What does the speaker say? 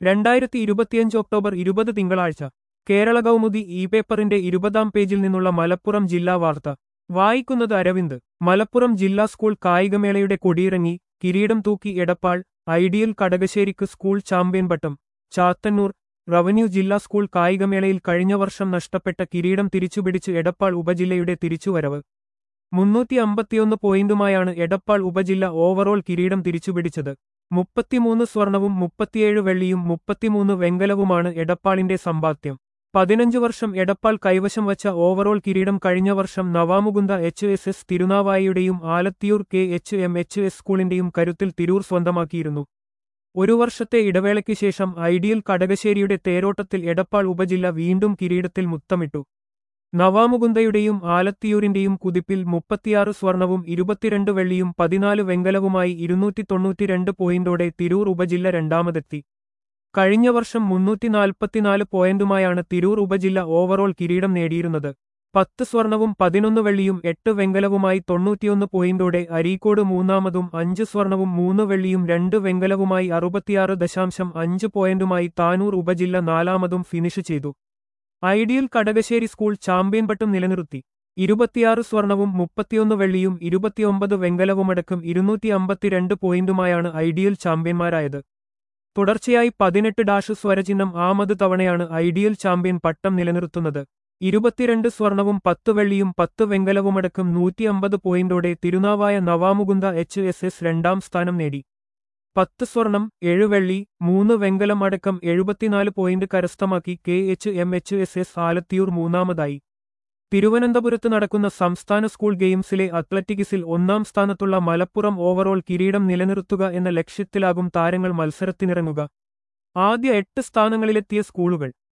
രണ്ടായിരത്തി ഇരുപത്തിയഞ്ച് ഒക്ടോബർ ഇരുപത് തിങ്കളാഴ്ച കേരള കൗമുദി ഇ പേപ്പറിന്റെ ഇരുപതാം പേജിൽ നിന്നുള്ള മലപ്പുറം ജില്ലാ വാർത്ത വായിക്കുന്നത് അരവിന്ദ് മലപ്പുറം ജില്ലാ സ്കൂൾ കായികമേളയുടെ കൊടിയിറങ്ങി കിരീടം തൂക്കി എടപ്പാൾ ഐഡിയൽ കടകശ്ശേരിക്ക് സ്കൂൾ ചാമ്പ്യൻ പട്ടം ചാത്തന്നൂർ റവന്യൂ ജില്ലാ സ്കൂൾ കായികമേളയിൽ കഴിഞ്ഞ വർഷം നഷ്ടപ്പെട്ട കിരീടം തിരിച്ചുപിടിച്ച് എടപ്പാൾ ഉപജില്ലയുടെ തിരിച്ചുവരവ് മുന്നൂറ്റി അമ്പത്തിയൊന്ന് പോയിന്റുമായാണ് എടപ്പാൾ ഉപജില്ല ഓവറോൾ കിരീടം തിരിച്ചുപിടിച്ചത് മുപ്പത്തിമൂന്ന് സ്വർണവും മുപ്പത്തിയേഴ് വെള്ളിയും മുപ്പത്തിമൂന്ന് വെങ്കലവുമാണ് എടപ്പാളിന്റെ സമ്പാദ്യം പതിനഞ്ചു വർഷം എടപ്പാൾ കൈവശം വച്ച ഓവറോൾ കിരീടം കഴിഞ്ഞ വർഷം നവാമുകുന്ദ എച്ച് എസ് എസ് തിരുനാവായിയുടെയും Alathiyur K H M H S സ്കൂളിന്റെയും കരുത്തിൽ തിരൂർ സ്വന്തമാക്കിയിരുന്നു ഒരു വർഷത്തെ ഇടവേളയ്ക്ക് ശേഷം ഐഡിയൽ കടകശ്ശേരിയുടെ തേരോട്ടത്തിൽ എടപ്പാൾ ഉപജില്ല വീണ്ടും കിരീടത്തിൽ മുത്തമിട്ടു നവാമുകുന്ദയുടെയും ആലത്തിയൂരിന്റെയും കുതിപ്പിൽ മുപ്പത്തിയാറ് സ്വർണവും ഇരുപത്തിരണ്ട് വെള്ളിയും പതിനാല് വെങ്കലവുമായി ഇരുന്നൂറ്റി തൊണ്ണൂറ്റിരണ്ട് പോയിന്റോടെ തിരൂർ ഉപജില്ല രണ്ടാമതെത്തി കഴിഞ്ഞ വർഷം മുന്നൂറ്റി നാൽപ്പത്തിനാല് പോയിന്റുമായാണ് തിരൂർ ഉപജില്ല ഓവറോൾ കിരീടം നേടിയിരുന്നത് പത്ത് സ്വർണവും പതിനൊന്ന് വെള്ളിയും എട്ട് വെങ്കലവുമായി തൊണ്ണൂറ്റിയൊന്ന് പോയിന്റോടെ അരീക്കോട് മൂന്നാമതും അഞ്ച് സ്വർണവും മൂന്ന് വെള്ളിയും രണ്ട് വെങ്കലവുമായി അറുപത്തിയാറ് ദശാംശം അഞ്ച് പോയിന്റുമായി താനൂർ ഉപജില്ല നാലാമതും ഫിനിഷ് ചെയ്തു ഐഡിയൽ കടകശ്ശേരി സ്കൂൾ ചാമ്പ്യൻ പട്ടം നിലനിർത്തി ഇരുപത്തിയാറ് സ്വർണവും മുപ്പത്തിയൊന്ന് വെള്ളിയും ഇരുപത്തിയൊമ്പത് വെങ്കലവുമടക്കം ഇരുന്നൂറ്റി അമ്പത്തിരണ്ട് പോയിന്റുമായാണ് ഐഡിയൽ ചാമ്പ്യന്മാരായത് തുടർച്ചയായി പതിനെട്ട് ഡാഷ് സ്വരചിഹ്നം ആമത് തവണയാണ് ഐഡിയൽ ചാമ്പ്യൻ പട്ടം നിലനിർത്തുന്നത് ഇരുപത്തിരണ്ട് സ്വർണവും പത്ത് വെള്ളിയും പത്ത് വെങ്കലവുമടക്കം നൂറ്റി അമ്പത് പോയിന്റോടെ Thirunavaya Navamukunda H S S രണ്ടാം സ്ഥാനം നേടി പത്ത് സ്വർണം ഏഴ് വെള്ളി മൂന്ന് വെങ്കലം അടക്കം എഴുപത്തിനാല് പോയിന്റ് കരസ്ഥമാക്കി K H M H S S Alathiyur മൂന്നാമതായി തിരുവനന്തപുരത്ത് നടക്കുന്ന സംസ്ഥാന സ്കൂൾ ഗെയിംസിലെ അത്ലറ്റിക്സിൽ ഒന്നാം സ്ഥാനത്തുള്ള മലപ്പുറം ഓവറോൾ കിരീടം നിലനിർത്തുക എന്ന ലക്ഷ്യത്തിലാകും താരങ്ങൾ മത്സരത്തിനിറങ്ങുക ആദ്യ എട്ട് സ്ഥാനങ്ങളിലെത്തിയ സ്കൂളുകൾ